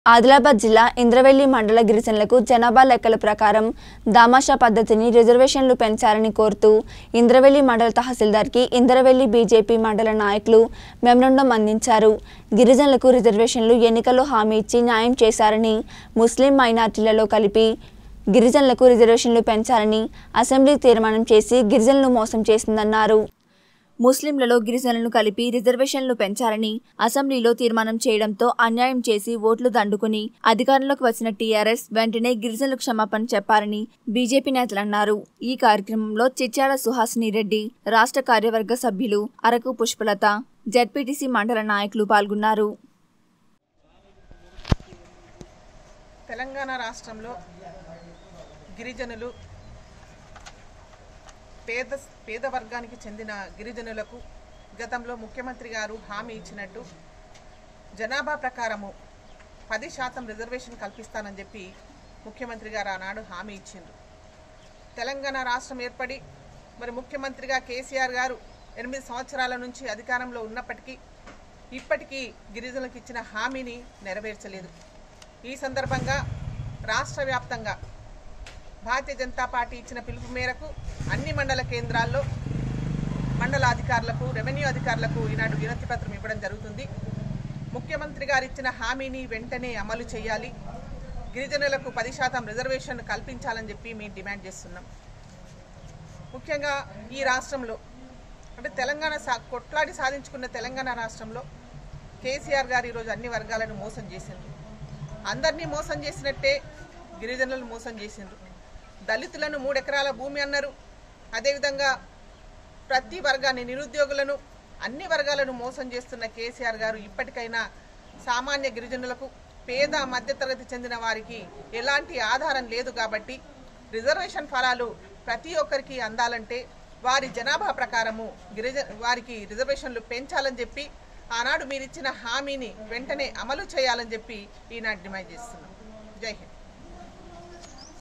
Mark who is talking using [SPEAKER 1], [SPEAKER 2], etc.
[SPEAKER 1] ఆదిలాబాద్ జిల్లా ఇంద్రవెల్లి మండల గిరిజనులకు జనాభా లెక్కల ప్రకారం దామాషా పద్ధతిని రిజర్వేషన్లు పెంచాలని కోరుతూ ఇంద్రవెల్లి మండల తహసీల్దార్కి ఇంద్రవెల్లి బీజేపీ మండల నాయకులు మెమరండం అందించారు గిరిజనులకు రిజర్వేషన్లు ఎన్నికల్లో హామీ ఇచ్చి న్యాయం చేశారని ముస్లిం మైనార్టీలలో కలిపి గిరిజనులకు రిజర్వేషన్లు పెంచాలని అసెంబ్లీ తీర్మానం చేసి గిరిజనులు మోసం చేసిందన్నారు ముస్లింలలో గిరిజనులను కలిపి రిజర్వేషన్లు పెంచాలని అసెంబ్లీలో తీర్మానం చేయడంతో అన్యాయం చేసి ఓట్లు దండుకుని అధికారంలోకి వచ్చిన టీఆర్ఎస్ వెంటనే గిరిజనులకు క్షమాపణ చెప్పారని బీజేపీ నేతలు అన్నారు ఈ కార్యక్రమంలో చిచ్చాడ సుహాసిని రెడ్డి రాష్ట్ర కార్యవర్గ సభ్యులు అరకు పుష్పలత జడ్పీటీసీ మండల నాయకులు పాల్గొన్నారు
[SPEAKER 2] తెలంగాణ రాష్ట్రంలో గిరిజనులు పేద పేద వర్గానికి చెందిన గిరిజనులకు గతంలో ముఖ్యమంత్రి గారు హామీ ఇచ్చినట్టు జనాభా ప్రకారము పది శాతం రిజర్వేషన్ కల్పిస్తానని చెప్పి ముఖ్యమంత్రి గారు ఆనాడు హామీ ఇచ్చిండ్రు తెలంగాణ రాష్ట్రం ఏర్పడి మరి ముఖ్యమంత్రిగా కేసీఆర్ గారు ఎనిమిది సంవత్సరాల నుంచి అధికారంలో ఉన్నప్పటికీ ఇప్పటికీ గిరిజనులకు ఇచ్చిన హామీని నెరవేర్చలేదు ఈ సందర్భంగా రాష్ట్ర వ్యాప్తంగా భారతీయ జనతా పార్టీ ఇచ్చిన పిలుపు మేరకు అన్ని మండల కేంద్రాల్లో మండల అధికారులకు రెవెన్యూ అధికారులకు ఈనాడు వినతి పత్రం ఇవ్వడం జరుగుతుంది ముఖ్యమంత్రి గారు ఇచ్చిన హామీని వెంటనే అమలు చేయాలి గిరిజనులకు పది శాతం రిజర్వేషన్ కల్పించాలని చెప్పి మేము డిమాండ్ చేస్తున్నాం ముఖ్యంగా ఈ రాష్ట్రంలో అంటే తెలంగాణ సా కొట్లాడి సాధించుకున్న తెలంగాణ రాష్ట్రంలో కేసీఆర్ గారు ఈరోజు అన్ని వర్గాలను మోసం చేసిండ్రు అందరినీ మోసం చేసినట్టే గిరిజనులను మోసం చేసిండ్రు దళితులను మూడెకరాల భూమి అన్నారు అదేవిధంగా ప్రతి వర్గాన్ని నిరుద్యోగులను అన్ని వర్గాలను మోసం చేస్తున్న కేసీఆర్ గారు ఇప్పటికైనా సామాన్య గిరిజనులకు పేద మధ్యతరగతి చెందిన వారికి ఎలాంటి ఆధారం లేదు కాబట్టి రిజర్వేషన్ ఫలాలు ప్రతి ఒక్కరికి అందాలంటే వారి జనాభా ప్రకారము గిరిజ వారికి రిజర్వేషన్లు పెంచాలని చెప్పి ఆనాడు మీరిచ్చిన హామీని వెంటనే అమలు చేయాలని చెప్పి ఈనాడు డిమాండ్ చేస్తున్నాం జై హింద్